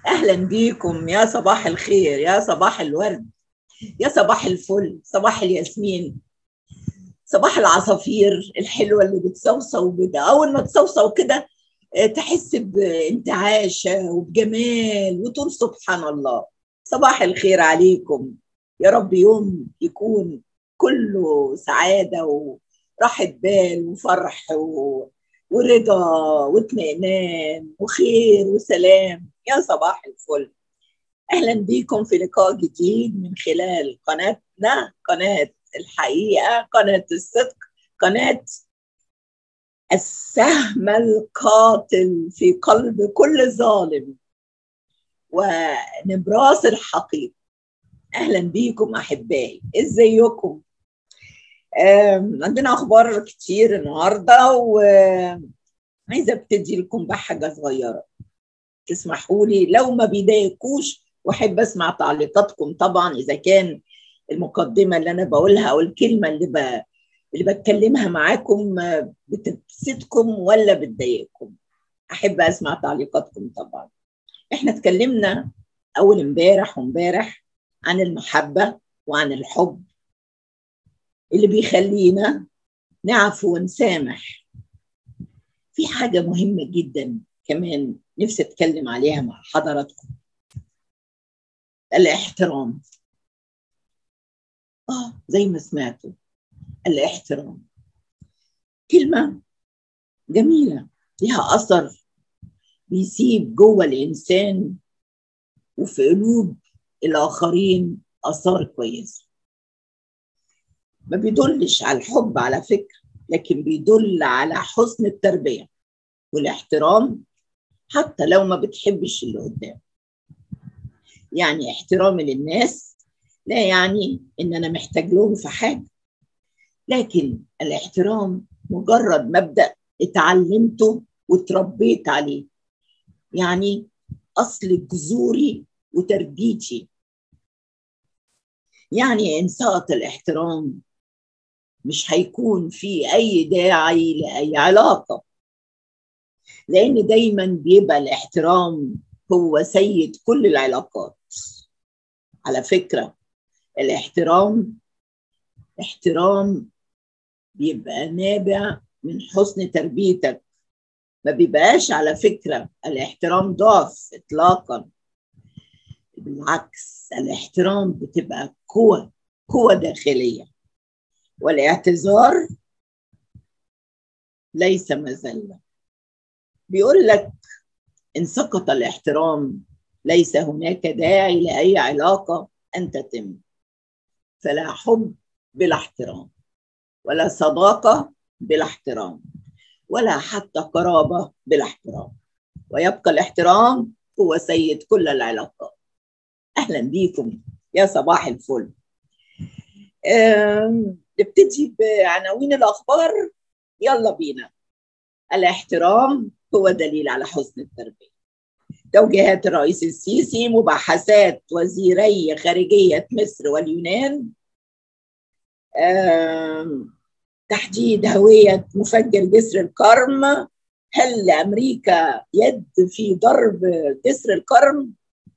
اهلا بيكم يا صباح الخير يا صباح الورد يا صباح الفل صباح الياسمين صباح العصافير الحلوه اللي بتصوصو بدا اول ما تصوصو كده تحس بانتعاشه وبجمال وتقول سبحان الله صباح الخير عليكم يا رب يوم يكون كله سعاده وراحه بال وفرح و... ورضا واطمئنان وخير وسلام يا صباح الفل اهلا بيكم في لقاء جديد من خلال قناتنا قناه الحقيقه قناه الصدق قناه السهم القاتل في قلب كل ظالم ونبراس الحقيقه اهلا بيكم احبائي ازيكم عندنا اخبار كتير النهارده وعايزه ابتدي لكم بحاجه صغيره تسمحوا لي لو ما بيضايقوش واحب اسمع تعليقاتكم طبعا اذا كان المقدمه اللي انا بقولها او الكلمه اللي ب... اللي بتكلمها معاكم بتبسطكم ولا بتضايقكم احب اسمع تعليقاتكم طبعا احنا اتكلمنا اول امبارح وامبارح عن المحبه وعن الحب اللي بيخلينا نعفو ونسامح في حاجه مهمه جدا كمان نفسي اتكلم عليها مع حضراتكم الاحترام اه زي ما سمعتوا الاحترام كلمه جميله لها اثر بيسيب جوه الانسان وفي قلوب الاخرين اثار كويسه ما بيدلش على الحب على فكره لكن بيدل على حسن التربيه والاحترام حتى لو ما بتحبش اللي قدام يعني احترامي للناس لا يعني ان انا محتاج لهم في حاجه لكن الاحترام مجرد مبدا اتعلمته وتربيت عليه يعني اصل جذوري وتربيتي يعني ان سقط الاحترام مش هيكون في اي داعي لاي علاقه لان دايما بيبقى الاحترام هو سيد كل العلاقات على فكره الاحترام احترام بيبقى نابع من حسن تربيتك ما بيبقاش على فكره الاحترام ضعف اطلاقا بالعكس الاحترام بتبقى قوه قوه داخليه والاعتذار ليس مذله بيقول لك ان سقط الاحترام ليس هناك داعي لاي علاقه ان تتم فلا حب بلا احترام ولا صداقه بلا احترام ولا حتى قرابه بلا احترام ويبقى الاحترام هو سيد كل العلاقات اهلا بيكم يا صباح الفل نبتدي بعناوين الاخبار يلا بينا الاحترام هو دليل على حسن التربيه توجيهات الرئيس السيسي مباحثات وزيري خارجيه مصر واليونان تحديد هويه مفجر جسر القرم هل لامريكا يد في ضرب جسر القرم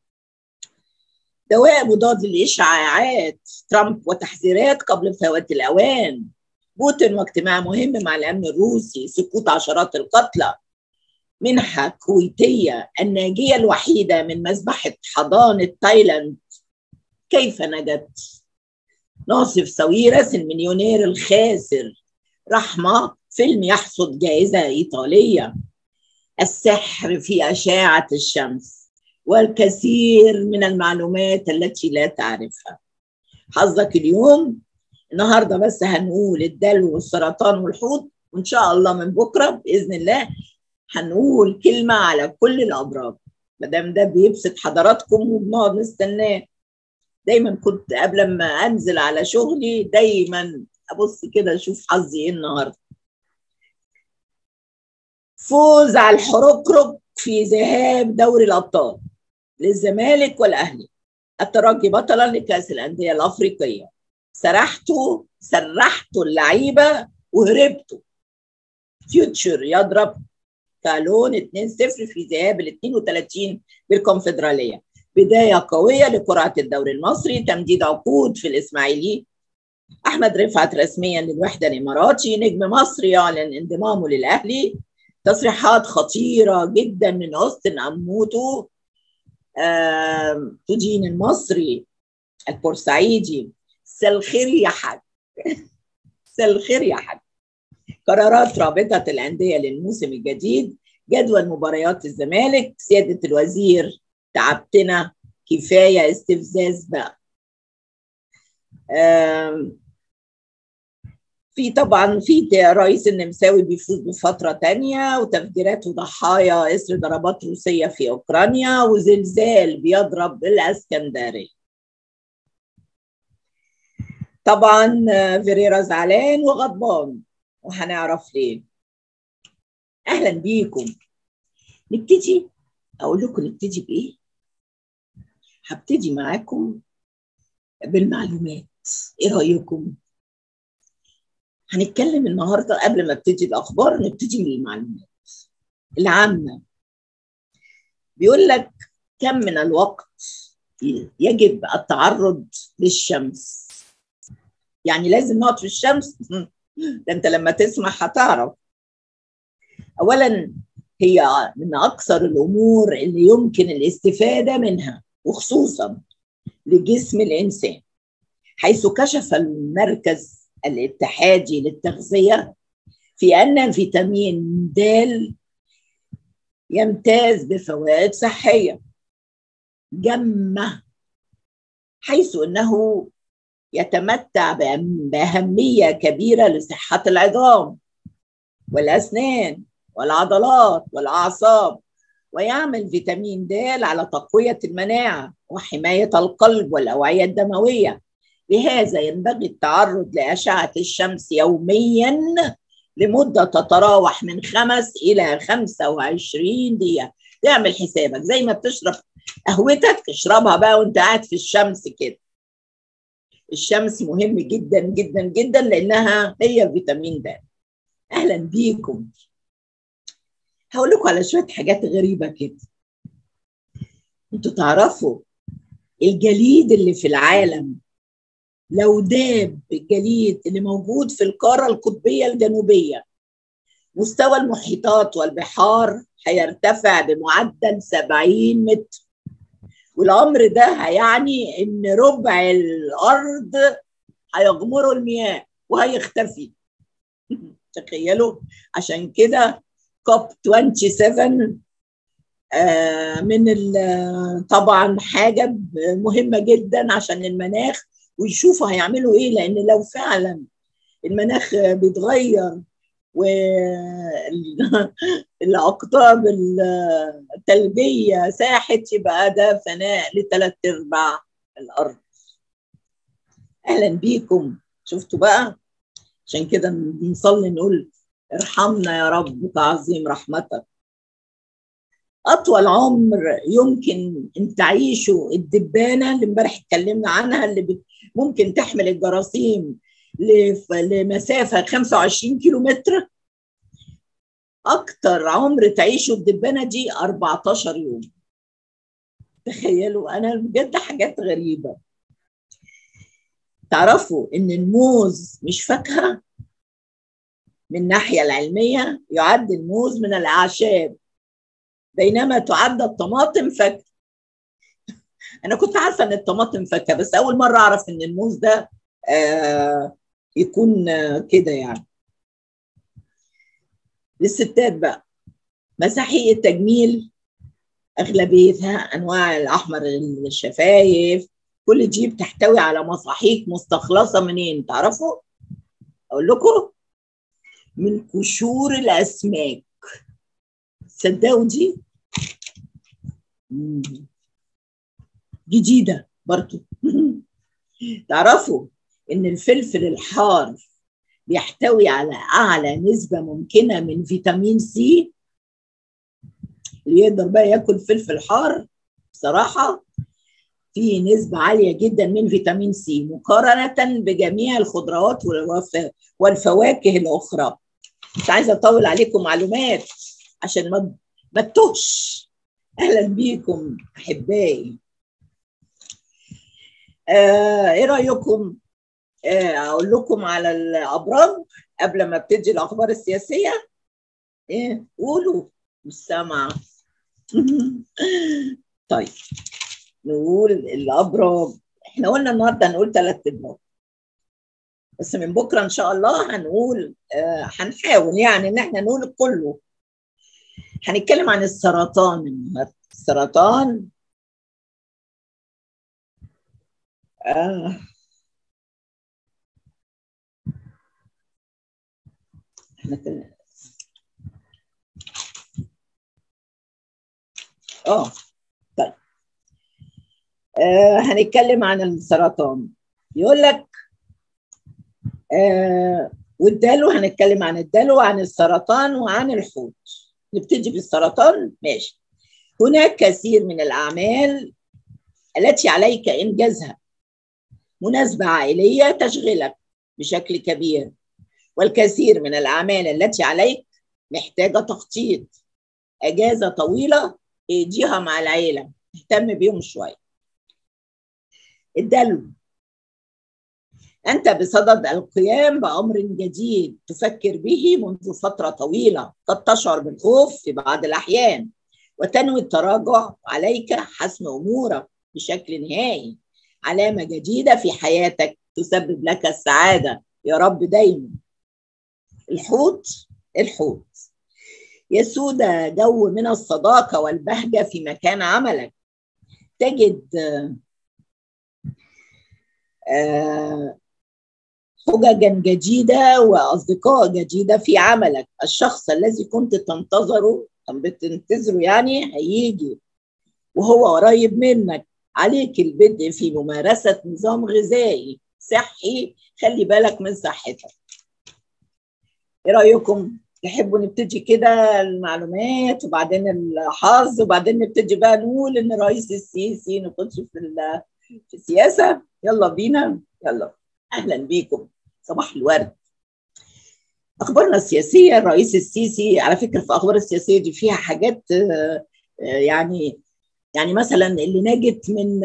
دواء مضاد للإشعاعات ترامب وتحذيرات قبل فوات الأوان بوتين واجتماع مهم مع الأمن الروسي سقوط عشرات القتلى منحة كويتية الناجية الوحيدة من مذبحة حضانة تايلاند كيف نجت؟ ناصف ساويرس المليونير الخاسر رحمة فيلم يحصد جائزة إيطالية السحر في أشعة الشمس والكثير من المعلومات التي لا تعرفها حظك اليوم النهارده بس هنقول الدلو والسرطان والحوض وان شاء الله من بكره باذن الله هنقول كلمه على كل الامراض ما دام ده بيبسط حضراتكم وبنقعد نستناه دايما كنت قبل ما انزل على شغلي دايما ابص كده اشوف حظي ايه النهارده فوز على الحركرك في ذهاب دوري الابطال للزمالك والاهلي الترجي بطلا لكاس الانديه الافريقيه سرحتوا سرحتوا اللعيبه وهربتوا فيوتشر يضرب كالون 2-0 في ذهاب ال 32 بالكونفدراليه بدايه قويه لقرعه الدوري المصري تمديد عقود في الاسماعيلي احمد رفعت رسميا للوحده الاماراتي نجم مصر يعلن انضمامه للاهلي تصريحات خطيره جدا من اوستن اموتو تدين المصري البورسعيدي مساء الخير يا حاج مساء الخير يا حاج قرارات رابطه الانديه للموسم الجديد جدول مباريات الزمالك سياده الوزير تعبتنا كفايه استفزاز بقى في طبعا في رئيس النمساوي بيفوز بفترة تانية وتفجيرات وضحايا إثر ضربات روسية في أوكرانيا وزلزال بيضرب الإسكندرية طبعا فيريرا زعلان وغضبان وهنعرف ليه أهلا بيكم نبتدي أقول لكم نبتدي بإيه هبتدي معاكم بالمعلومات إيه رأيكم؟ هنتكلم النهارده قبل ما ابتدي الاخبار نبتدي من المعلومات العامه بيقول لك كم من الوقت يجب التعرض للشمس يعني لازم نقعد في الشمس ده انت لما تسمع هتعرف اولا هي من اكثر الامور اللي يمكن الاستفاده منها وخصوصا لجسم الانسان حيث كشف المركز الاتحادي للتغذيه في ان فيتامين د يمتاز بفوائد صحيه جمه حيث انه يتمتع باهميه كبيره لصحه العظام والاسنان والعضلات والاعصاب ويعمل فيتامين د على تقويه المناعه وحمايه القلب والاوعيه الدمويه لهذا ينبغي التعرض لأشعة الشمس يوميا لمدة تتراوح من خمس إلى خمسة وعشرين دقيقة تعمل حسابك زي ما بتشرب قهوتك اشربها بقى وانت قاعد في الشمس كده الشمس مهم جدا جدا جدا لانها هي فيتامين د اهلا بيكم هقول لكم على شويه حاجات غريبه كده انتوا تعرفوا الجليد اللي في العالم لو داب الجليد اللي موجود في القاره القطبيه الجنوبيه مستوى المحيطات والبحار هيرتفع بمعدل 70 متر والامر ده هيعني ان ربع الارض هيغمره المياه وهيختفي تخيلوا عشان كده كوب 27 آه من طبعا حاجه مهمه جدا عشان المناخ ويشوفوا هيعملوا ايه لان لو فعلا المناخ بيتغير والاقطاب الثلجيه ساحت يبقى ده فناء لثلاث ارباع الارض اهلا بيكم شفتوا بقى عشان كده بنصلي نقول ارحمنا يا رب تعظيم رحمتك اطول عمر يمكن ان تعيشه الدبانه اللي امبارح اتكلمنا عنها اللي بت... ممكن تحمل الجراثيم لمسافه 25 كيلو متر اكتر عمر تعيشه الدبانه دي 14 يوم تخيلوا انا بجد حاجات غريبه تعرفوا ان الموز مش فاكهه من الناحيه العلميه يعد الموز من الاعشاب بينما تعد الطماطم فاكهه انا كنت عارفه ان الطماطم فاكهه بس اول مره اعرف ان الموز ده آه يكون آه كده يعني للستات بقى مساحيق التجميل اغلبيتها انواع الاحمر الشفايف كل دي بتحتوي على مصاحيق مستخلصه منين تعرفوا اقول لكم من قشور الاسماك تصدقوا دي جديده برضو تعرفوا ان الفلفل الحار بيحتوي على اعلى نسبه ممكنه من فيتامين سي اللي يقدر بقى ياكل فلفل حار بصراحه في نسبة عالية جدا من فيتامين سي مقارنة بجميع الخضروات والفواكه الأخرى مش عايزة أطول عليكم معلومات عشان ما ما تتوهش اهلا بيكم احبائي آه ايه رايكم آه اقول لكم على الابراج قبل ما ابتدي الاخبار السياسيه ايه قولوا مش سامعه طيب نقول الابراج احنا قلنا النهارده هنقول ثلاث ابراج بس من بكره ان شاء الله هنقول آه هنحاول يعني ان احنا نقول كله هنتكلم عن السرطان النهارده السرطان آه. احنا كنا اه طيب آه هنتكلم عن السرطان يقول لك آه والدلو هنتكلم عن الدلو وعن السرطان وعن الحوت نبتدي بالسرطان ماشي هناك كثير من الأعمال التي عليك إنجازها مناسبة عائلية تشغلك بشكل كبير والكثير من الأعمال التي عليك محتاجة تخطيط أجازة طويلة ايديها مع العيلة اهتم بيهم شوية الدلو أنت بصدد القيام بأمر جديد تفكر به منذ فترة طويلة قد تشعر بالخوف في بعض الأحيان وتنوي التراجع عليك حسم أمورك بشكل نهائي علامة جديدة في حياتك تسبب لك السعادة يا رب دايما الحوت الحوت يسود جو من الصداقة والبهجة في مكان عملك تجد حججا جديدة وأصدقاء جديدة في عملك الشخص الذي كنت تنتظره بتنتظره يعني هيجي وهو قريب منك عليك البدء في ممارسة نظام غذائي صحي خلي بالك من صحتك ايه رأيكم تحبوا نبتدي كده المعلومات وبعدين الحظ وبعدين نبتدي بقى نقول ان رئيس السيسي نخش في في السياسة يلا بينا يلا اهلا بيكم صباح الورد اخبارنا السياسيه الرئيس السيسي على فكره في اخبار السياسيه دي فيها حاجات يعني يعني مثلا اللي نجت من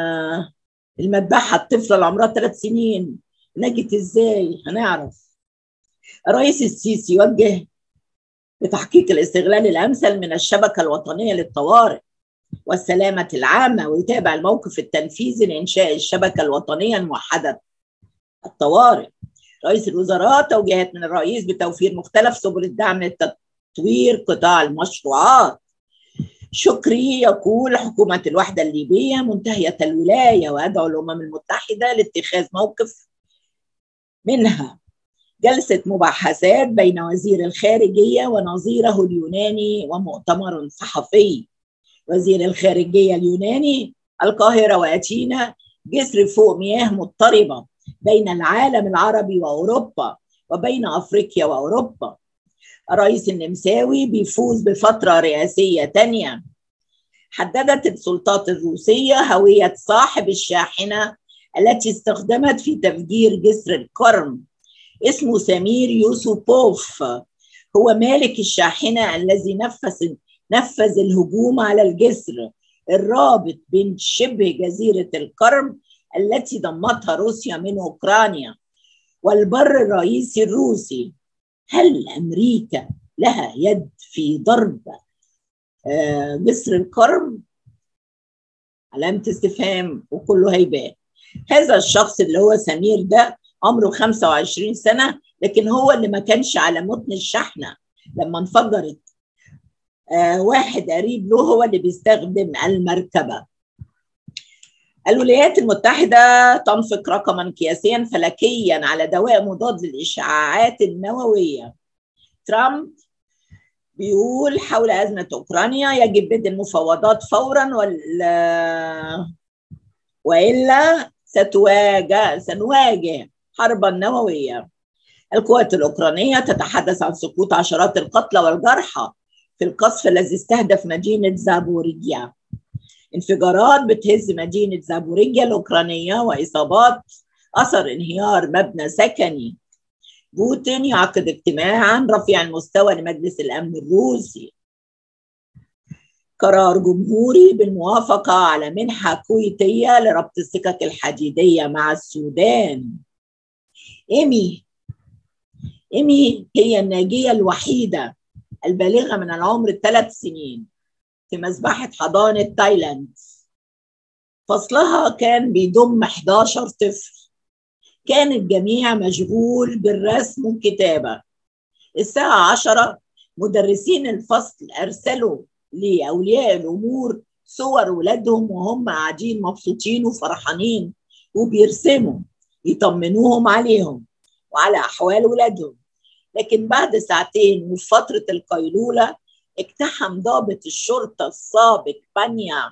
المذبحه الطفله اللي عمرها ثلاث سنين نجت ازاي هنعرف الرئيس السيسي وجه بتحقيق الاستغلال الامثل من الشبكه الوطنيه للطوارئ والسلامه العامه ويتابع الموقف التنفيذي لانشاء الشبكه الوطنيه الموحده الطوارئ رئيس الوزراء توجيهات من الرئيس بتوفير مختلف سبل الدعم لتطوير قطاع المشروعات شكري يقول حكومة الوحدة الليبية منتهية الولاية وأدعو الأمم المتحدة لاتخاذ موقف منها جلسة مباحثات بين وزير الخارجية ونظيره اليوناني ومؤتمر صحفي وزير الخارجية اليوناني القاهرة وأتينا جسر فوق مياه مضطربة بين العالم العربي واوروبا وبين افريقيا واوروبا الرئيس النمساوي بيفوز بفتره رئاسيه تانية حددت السلطات الروسيه هويه صاحب الشاحنه التي استخدمت في تفجير جسر الكرم اسمه سمير يوسوبوف هو مالك الشاحنه الذي نفذ نفذ الهجوم على الجسر الرابط بين شبه جزيره الكرم التي ضمتها روسيا من اوكرانيا والبر الرئيسي الروسي هل امريكا لها يد في ضرب جسر الكرم علامة استفهام وكله هيبان هذا الشخص اللي هو سمير ده عمره 25 سنة لكن هو اللي ما كانش على متن الشحنة لما انفجرت آه واحد قريب له هو اللي بيستخدم المركبة الولايات المتحدة تنفق رقما قياسيا فلكيا على دواء مضاد للإشعاعات النووية ترامب بيقول حول أزمة أوكرانيا يجب بدء المفاوضات فورا ولا وإلا ستواجه سنواجه حربا نووية القوات الأوكرانية تتحدث عن سقوط عشرات القتلى والجرحى في القصف الذي استهدف مدينة زابوريجيا انفجارات بتهز مدينة زابوريجيا الأوكرانية وإصابات أثر انهيار مبنى سكني بوتين يعقد اجتماعا رفيع المستوى لمجلس الأمن الروسي قرار جمهوري بالموافقة على منحة كويتية لربط السكك الحديدية مع السودان إيمي إيمي هي الناجية الوحيدة البالغة من العمر ثلاث سنين في مذبحة حضانة تايلاند فصلها كان بيضم 11 طفل كان الجميع مشغول بالرسم والكتابة الساعة عشرة مدرسين الفصل أرسلوا لأولياء الأمور صور ولادهم وهم قاعدين مبسوطين وفرحانين وبيرسموا يطمنوهم عليهم وعلى أحوال ولادهم لكن بعد ساعتين وفي فترة القيلولة اقتحم ضابط الشرطة السابق بانيا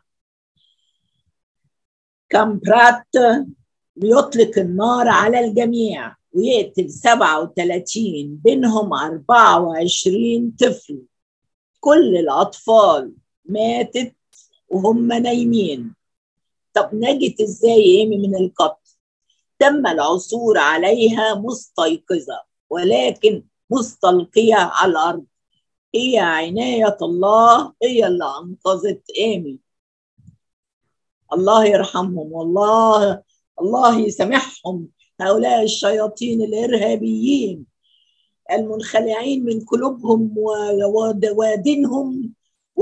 كامبرات ليطلق النار على الجميع ويقتل 37 بينهم 24 طفل كل الأطفال ماتت وهم نايمين طب نجت ازاي ايمي من القتل تم العثور عليها مستيقظة ولكن مستلقية على الأرض هي عناية الله هي اللي أنقذت إيمي الله يرحمهم والله الله يسامحهم هؤلاء الشياطين الإرهابيين المنخلعين من قلوبهم ودينهم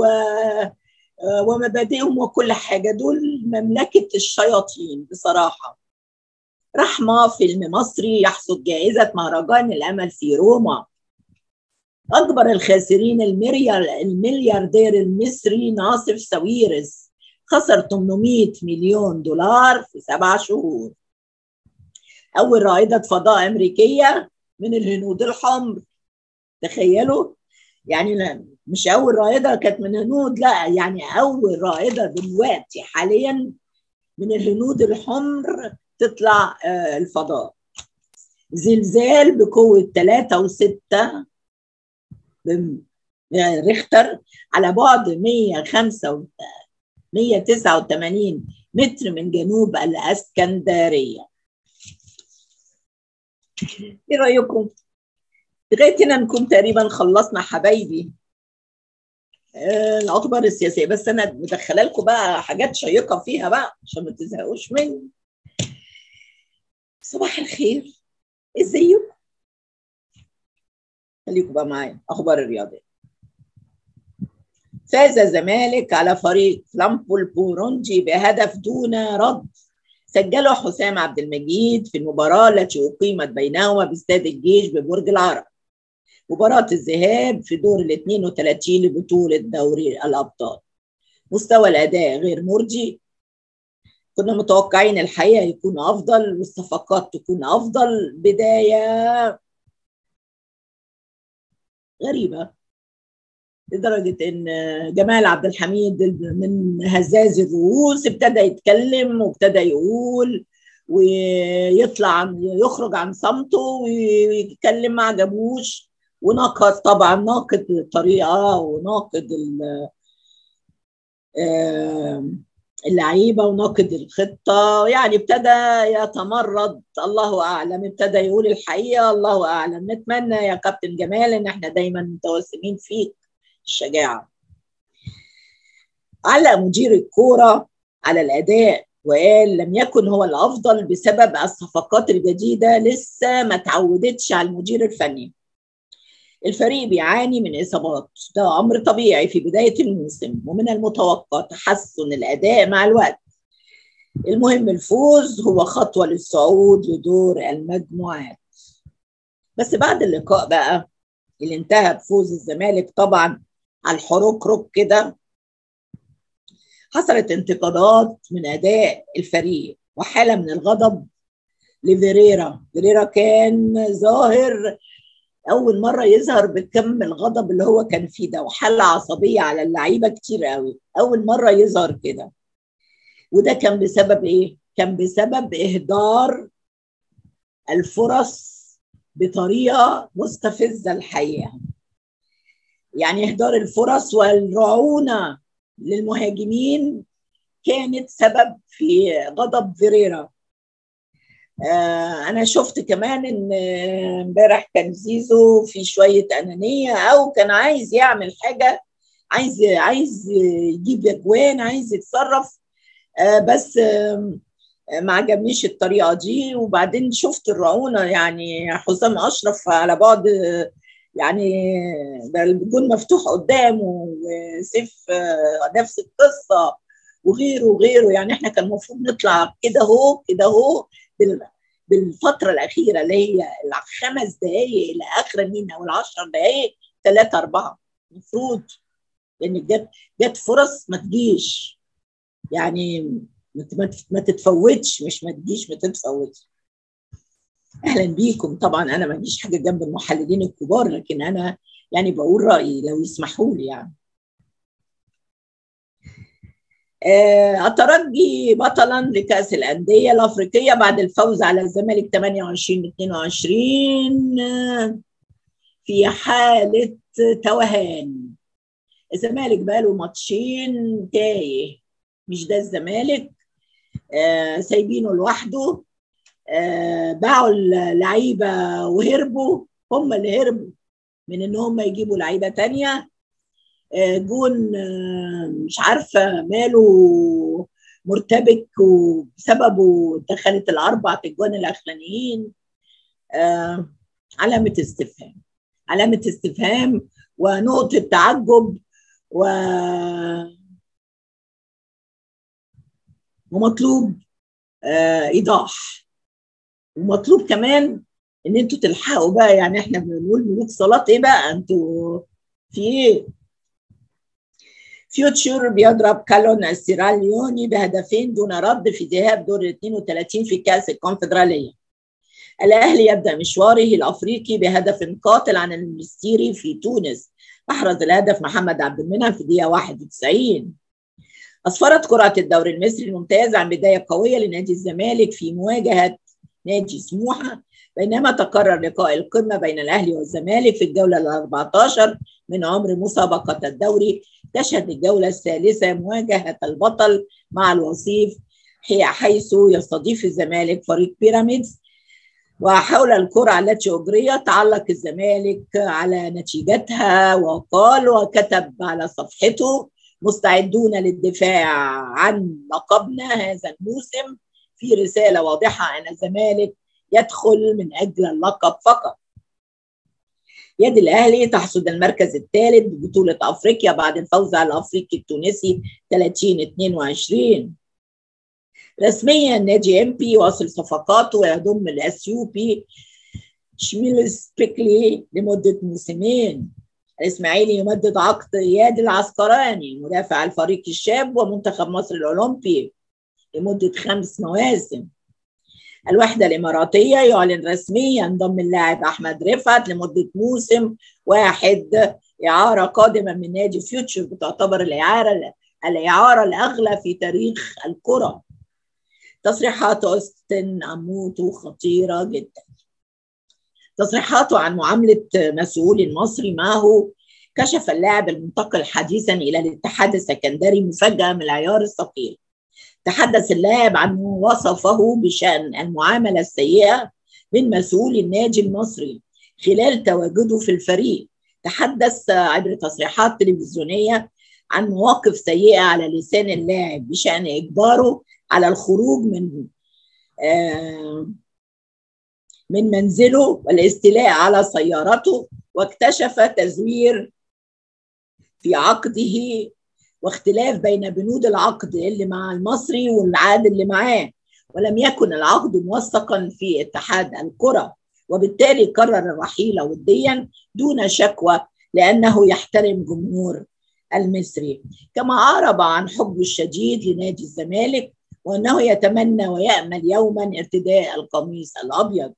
ومبادئهم وكل حاجة دول مملكة الشياطين بصراحة رحمة فيلم مصري يحصد جائزة مهرجان الأمل في روما أكبر الخاسرين الملياردير المصري ناصف ساويرس خسر 800 مليون دولار في سبع شهور أول رائدة فضاء أمريكية من الهنود الحمر تخيلوا يعني مش أول رائدة كانت من الهنود لا يعني أول رائدة دلوقتي حاليا من الهنود الحمر تطلع الفضاء زلزال بقوة 3 و6 ريختر على بعد 105 189 متر من جنوب الاسكندريه ايه رايكم لغايه هنا نكون تقريبا خلصنا حبايبي آه الاخبار السياسيه بس انا مدخله لكم بقى حاجات شيقه فيها بقى عشان ما تزهقوش مني صباح الخير ازيكم خليكم بقى معايا اخبار الرياضيه فاز الزمالك على فريق لامبو البورونجي بهدف دون رد سجله حسام عبد المجيد في المباراة التي أقيمت بينهما باستاد الجيش ببرج العرب مباراة الذهاب في دور ال 32 لبطولة دوري الأبطال مستوى الأداء غير مرجي كنا متوقعين الحقيقة يكون أفضل والصفقات تكون أفضل بداية غريبة لدرجة إن جمال عبد الحميد من هزاز الرؤوس ابتدى يتكلم وابتدى يقول ويطلع عن يخرج عن صمته ويتكلم ما عجبوش وناقض طبعا ناقد الطريقة وناقد اللعيبة وناقد الخطة يعني ابتدى يتمرد الله أعلم ابتدى يقول الحقيقة الله أعلم نتمنى يا كابتن جمال إن احنا دايما متوسمين فيك الشجاعة علق مدير الكورة على الأداء وقال لم يكن هو الأفضل بسبب الصفقات الجديدة لسه ما تعودتش على المدير الفني الفريق بيعاني من إصابات ده أمر طبيعي في بداية الموسم ومن المتوقع تحسن الأداء مع الوقت المهم الفوز هو خطوة للصعود لدور المجموعات بس بعد اللقاء بقى اللي انتهى بفوز الزمالك طبعا على الحروكروك كده حصلت انتقادات من اداء الفريق وحاله من الغضب لفيريرا فيريرا كان ظاهر اول مره يظهر بكم الغضب اللي هو كان فيه ده وحاله عصبيه على اللعيبه كتير قوي اول مره يظهر كده وده كان بسبب ايه كان بسبب اهدار الفرص بطريقه مستفزه الحقيقه يعني اهدار الفرص والرعونه للمهاجمين كانت سبب في غضب فيريرا آه انا شفت كمان ان امبارح كان زيزو في شويه انانيه او كان عايز يعمل حاجه عايز عايز يجيب اجوان عايز يتصرف آه بس آه ما عجبنيش الطريقه دي وبعدين شفت الرعونه يعني حسام اشرف على بعد يعني الجون مفتوح قدامه وسيف نفس القصه وغيره وغيره يعني احنا كان المفروض نطلع كده اهو كده اهو بالفتره الاخيره اللي هي الخمس دقائق الى اخر مين او العشر دقائق ثلاثه اربعه المفروض لان جت جت فرص ما تجيش يعني ما تتفوتش مش ما تجيش ما تتفوتش اهلا بيكم طبعا انا ما عنديش حاجه جنب المحللين الكبار لكن انا يعني بقول رايي لو يسمحوا لي يعني آه الترجي بطلا لكاس الانديه الافريقيه بعد الفوز على الزمالك 28 22 آه في حاله توهان الزمالك بقاله ماتشين تايه مش ده الزمالك آه سايبينه لوحده آه باعوا اللعيبه وهربوا هم اللي هربوا من ان هم يجيبوا لعيبه تانية آه جون آه مش عارفه ماله مرتبك وبسببه دخلت الاربع اجوان الاخرانيين آه علامه استفهام علامه استفهام ونقطه تعجب و ومطلوب آه ايضاح ومطلوب كمان ان انتوا تلحقوا بقى يعني احنا بنقول ملوك صلاه ايه بقى انتوا في ايه فيوتشر بيضرب كالون السيراليوني بهدفين دون رد في ذهاب دور 32 في كاس الكونفدراليه الاهلي يبدا مشواره الافريقي بهدف قاتل عن المستيري في تونس احرز الهدف محمد عبد المنعم في الدقيقه 91 أسفرت كرة الدوري المصري الممتاز عن بداية قوية لنادي الزمالك في مواجهة نادي سموحة بينما تكرر لقاء القمة بين الأهلي والزمالك في الجولة ال 14 من عمر مسابقة الدوري تشهد الجولة الثالثة مواجهة البطل مع الوصيف حيث يستضيف الزمالك فريق بيراميدز وحول الكرة التي أجريت تعلق الزمالك على نتيجتها وقال وكتب على صفحته مستعدون للدفاع عن لقبنا هذا الموسم في رسالة واضحة أن الزمالك يدخل من أجل اللقب فقط يد الأهلي تحصد المركز الثالث ببطولة أفريقيا بعد الفوز على الأفريقي التونسي 30 22 رسميا نادي ام بي واصل صفقاته ويضم الاثيوبي شميلس بيكلي لمدة موسمين الإسماعيلي يمدد عقد إياد العسقراني مدافع الفريق الشاب ومنتخب مصر الأولمبي لمدة خمس مواسم الوحدة الإماراتية يعلن رسميا ضم اللاعب أحمد رفعت لمدة موسم واحد إعارة قادمة من نادي فيوتشر بتعتبر الإعارة الإعارة الأغلى في تاريخ الكرة تصريحات أوستن أموتو خطيرة جدا تصريحاته عن معاملة مسؤول مصري معه كشف اللاعب المنتقل حديثا إلى الاتحاد السكندري مفاجأة من العيار الثقيل تحدث اللاعب عن وصفه بشأن المعاملة السيئة من مسؤول النادي المصري خلال تواجده في الفريق تحدث عبر تصريحات تلفزيونية عن مواقف سيئة على لسان اللاعب بشأن إجباره على الخروج من آه من منزله والاستيلاء على سيارته واكتشف تزوير في عقده واختلاف بين بنود العقد اللي مع المصري والعقد اللي معاه ولم يكن العقد موثقا في اتحاد الكرة وبالتالي قرر الرحيل وديا دون شكوى لأنه يحترم جمهور المصري كما أعرب عن حبه الشديد لنادي الزمالك وأنه يتمنى ويأمل يوما ارتداء القميص الأبيض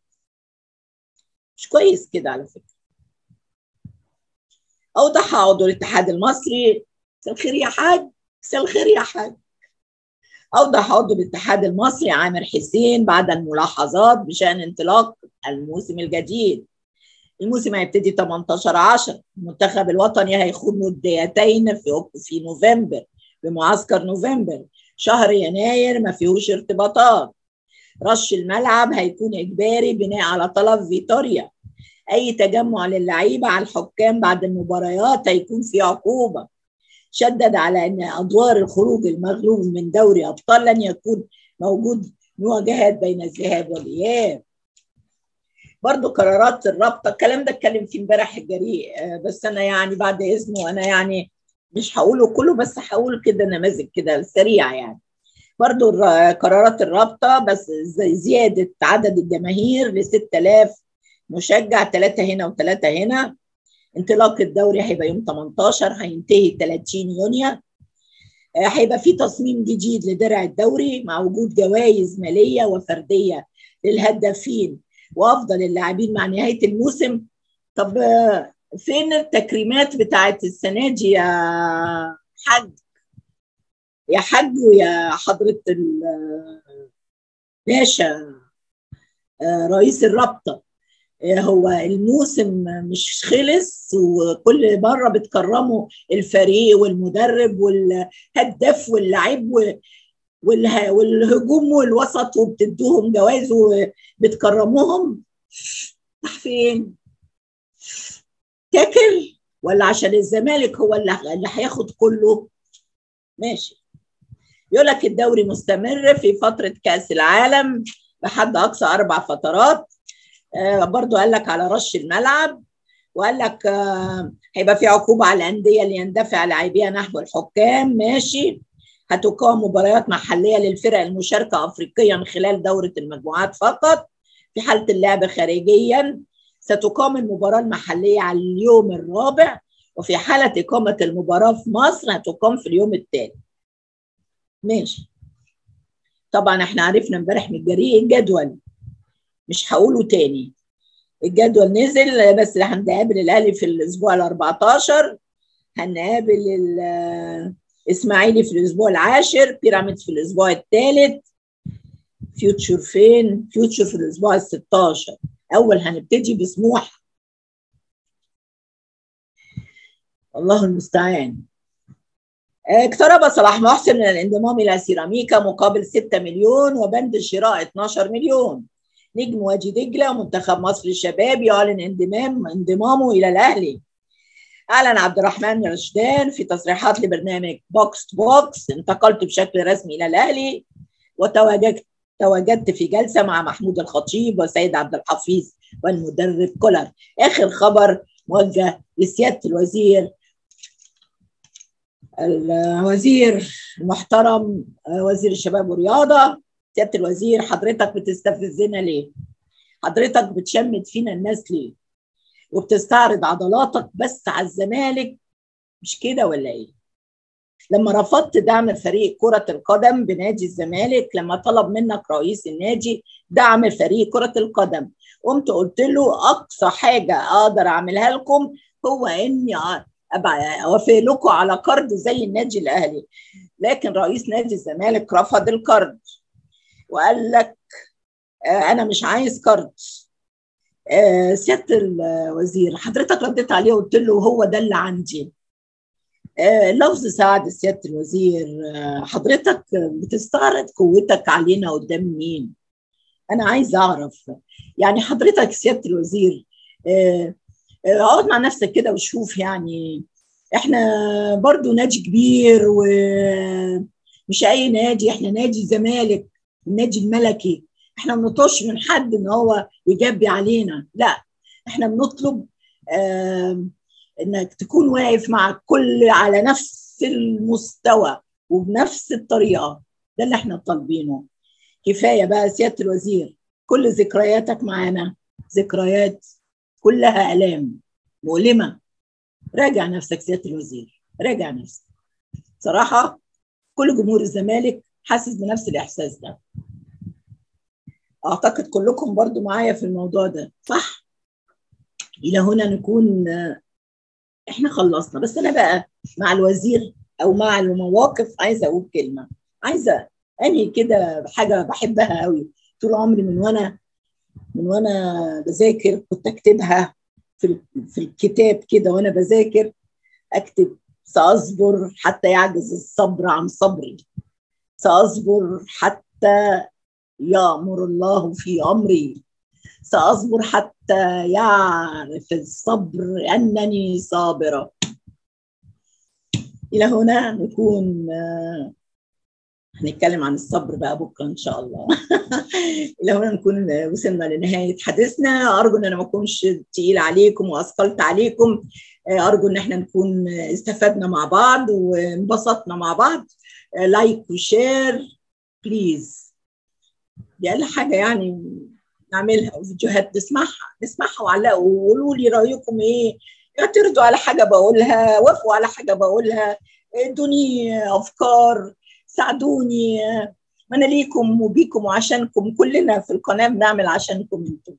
مش كويس كده على فكره اوضح عضو الاتحاد المصري مساء الخير يا حاج مساء الخير يا حاج اوضح عضو الاتحاد المصري عامر حسين بعد الملاحظات بشان انطلاق الموسم الجديد الموسم هيبتدي 18 10 المنتخب الوطني هيخوض نديتين في في نوفمبر بمعسكر نوفمبر شهر يناير ما فيهوش ارتباطات رش الملعب هيكون اجباري بناء على طلب فيتوريا اي تجمع للعيبه على الحكام بعد المباريات هيكون في عقوبه شدد على ان ادوار الخروج المغلوب من دوري ابطال لن يكون موجود مواجهات بين الذهاب والاياب برضو قرارات الرابطه الكلام ده اتكلم فيه امبارح الجريء بس انا يعني بعد اذنه انا يعني مش هقوله كله بس هقول كده نماذج كده سريعه يعني برضو قرارات الرابطه بس زياده عدد الجماهير ل 6000 مشجع ثلاثه هنا وثلاثه هنا انطلاق الدوري هيبقى يوم 18 هينتهي 30 يونيو هيبقى في تصميم جديد لدرع الدوري مع وجود جوائز ماليه وفرديه للهدافين وافضل اللاعبين مع نهايه الموسم طب فين التكريمات بتاعت السنه دي يا حاج يا حاج ويا حضره باشا رئيس الرابطه هو الموسم مش خلص وكل مره بتكرموا الفريق والمدرب والهداف واللعيب والهجوم والوسط وبتدوهم جوائز وبتكرموهم راح فين؟ تاكل ولا عشان الزمالك هو اللي اللي هياخد كله؟ ماشي يقول لك الدوري مستمر في فتره كاس العالم بحد اقصى اربع فترات آه برضو قال لك على رش الملعب وقال لك آه هيبقى في عقوبه على الانديه اللي يندفع لاعبيها نحو الحكام ماشي هتقام مباريات محليه للفرق المشاركه افريقيا خلال دوره المجموعات فقط في حاله اللعب خارجيا ستقام المباراه المحليه على اليوم الرابع وفي حاله اقامه المباراه في مصر هتقام في اليوم الثاني ماشي طبعا احنا عرفنا امبارح من الجريء الجدول مش هقوله تاني الجدول نزل بس هنقابل الاهلي في الاسبوع ال 14 هنقابل الاسماعيلي في الاسبوع العاشر بيراميدز في الاسبوع الثالث فيوتشر فين؟ فيوتشر في الاسبوع ال 16 اول هنبتدي بسموحه الله المستعان اقترب صلاح محسن من الانضمام الى سيراميكا مقابل 6 مليون وبند الشراء 12 مليون نجم وادي دجله ومنتخب مصر للشباب يعلن انضمام انضمامه الى الاهلي اعلن عبد الرحمن رشدان في تصريحات لبرنامج بوكس تو بوكس انتقلت بشكل رسمي الى الاهلي وتواجدت تواجدت في جلسه مع محمود الخطيب وسيد عبد الحفيظ والمدرب كولر اخر خبر موجه لسياده الوزير الوزير المحترم وزير الشباب والرياضه سياده الوزير حضرتك بتستفزنا ليه؟ حضرتك بتشمت فينا الناس ليه؟ وبتستعرض عضلاتك بس على الزمالك مش كده ولا ايه؟ لما رفضت دعم فريق كرة القدم بنادي الزمالك لما طلب منك رئيس النادي دعم فريق كرة القدم قمت قلت له أقصى حاجة أقدر أعملها لكم هو إني أوافق لكم على قرض زي النادي الأهلي لكن رئيس نادي الزمالك رفض القرض وقال لك أنا مش عايز قرض سيادة الوزير حضرتك رديت عليه وقلت له هو ده اللي عندي لفظ سعد سياده الوزير حضرتك بتستعرض قوتك علينا قدام مين؟ انا عايز اعرف يعني حضرتك سياده الوزير اقعد مع نفسك كده وشوف يعني احنا برضو نادي كبير ومش اي نادي احنا نادي الزمالك النادي الملكي احنا ما بنطلبش من حد ان هو يجبي علينا لا احنا بنطلب آه انك تكون واقف مع الكل على نفس المستوى وبنفس الطريقه ده اللي احنا طالبينه كفايه بقى سياده الوزير كل ذكرياتك معانا ذكريات كلها الام مؤلمه راجع نفسك سياده الوزير راجع نفسك صراحه كل جمهور الزمالك حاسس بنفس الاحساس ده اعتقد كلكم برضو معايا في الموضوع ده صح الى هنا نكون احنا خلصنا بس انا بقى مع الوزير او مع المواقف عايزه اقول كلمه عايزه انهي كده حاجه بحبها قوي طول عمري من وانا من وانا بذاكر كنت اكتبها في في الكتاب كده وانا بذاكر اكتب ساصبر حتى يعجز الصبر عن صبري ساصبر حتى يامر الله في امري ساصبر حتى يعرف الصبر انني صابره الى هنا نكون هنتكلم عن الصبر بقى بكره ان شاء الله الى هنا نكون وصلنا لنهايه حديثنا ارجو ان انا ما اكونش تقيل عليكم واثقلت عليكم ارجو ان احنا نكون استفدنا مع بعض وانبسطنا مع بعض لايك وشير بليز دي اقل حاجه يعني نعملها وفيديوهات نسمعها نسمعها وعلقوا وقولوا لي رايكم ايه اعترضوا على حاجه بقولها وافقوا على حاجه بقولها ادوني افكار ساعدوني ما انا ليكم وبيكم وعشانكم كلنا في القناه بنعمل عشانكم انتم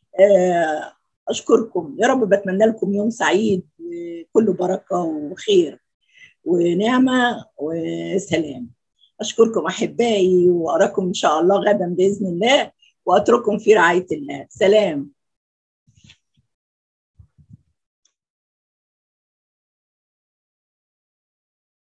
اشكركم يا رب بتمنى لكم يوم سعيد وكله بركه وخير ونعمه وسلام اشكركم احبائي واراكم ان شاء الله غدا باذن الله واترككم في رعايه الله سلام